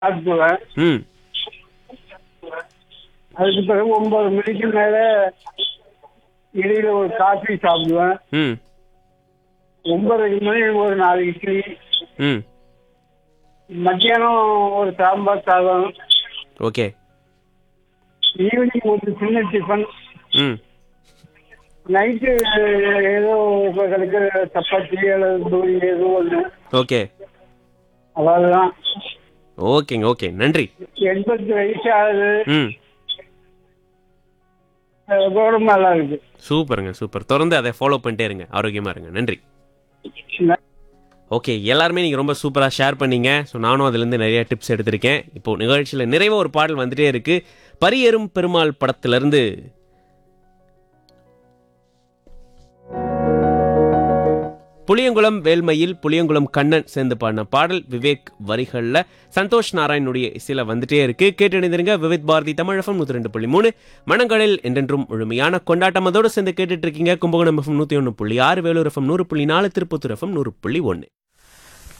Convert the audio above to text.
சாப்பிடுவேன் ம் அதுக்கு பிறகு ஒன்பது மணிக்கு மேல இடையில ஒரு காஃபி சாப்பிடுவேன் ம் ஒன்பதரை மணி ஒரு நாலு இட்லி ம் மத்தியானம் ஒரு சாம்பார் சாதம் ஓகே ஈவினிங் ஒரு சின்ன டிஃபன் ம் நைட்டு ஏதோ இப்ப கிடைக்கிற சப்பாத்தி அல்லது பூரி ஏதோ ஒன்று ஓகே அவ்வளவுதான் ஓகேங்க ஓகே நன்றி எண்பத்தி வயசு ஆகுது ம் அஹ் ரொம்ப நல்லா இருக்கு சூப்பருங்க சூப்பர் தொடர்ந்து அதை ஃபாலோ பண்ணிட்டே இருங்க ஆரோக்கியமாக இருங்க நன்றி ஓகே எல்லாருமே நீங்கள் ரொம்ப சூப்பராக ஷேர் பண்ணீங்க ஸோ நானும் அதுலேருந்து நிறைய டிப்ஸ் எடுத்திருக்கேன் இப்போ நிகழ்ச்சியில் நிறைவாக ஒரு பாடல் வந்துட்டே இருக்கு பரியேறும் பெருமாள் படத்திலிருந்து புளியங்குளம் வேல்மையில் புளியங்குளம் கண்ணன் சேர்ந்து பாடின பாடல் விவேக் வரிகளில் சந்தோஷ் நாராயணுடைய இசையில் வந்துட்டே இருக்கு கேட்டணிந்திருங்க விவேக் பாரதி தமிழகம் நூற்றி ரெண்டு புள்ளி மூணு மனங்களில் என்றென்றும் முழுமையான கொண்டாட்டம் அதோடு சேர்ந்து கேட்டுட்டு இருக்கீங்க கும்பகோணம் எஃப்எம் நூற்றி ஒன்று புள்ளி ஆறு வேலூர் எஃப்எம் நூறு புள்ளி நாலு திருப்பத்தூர் எஃப்எம் நூறு புள்ளி ஒன்று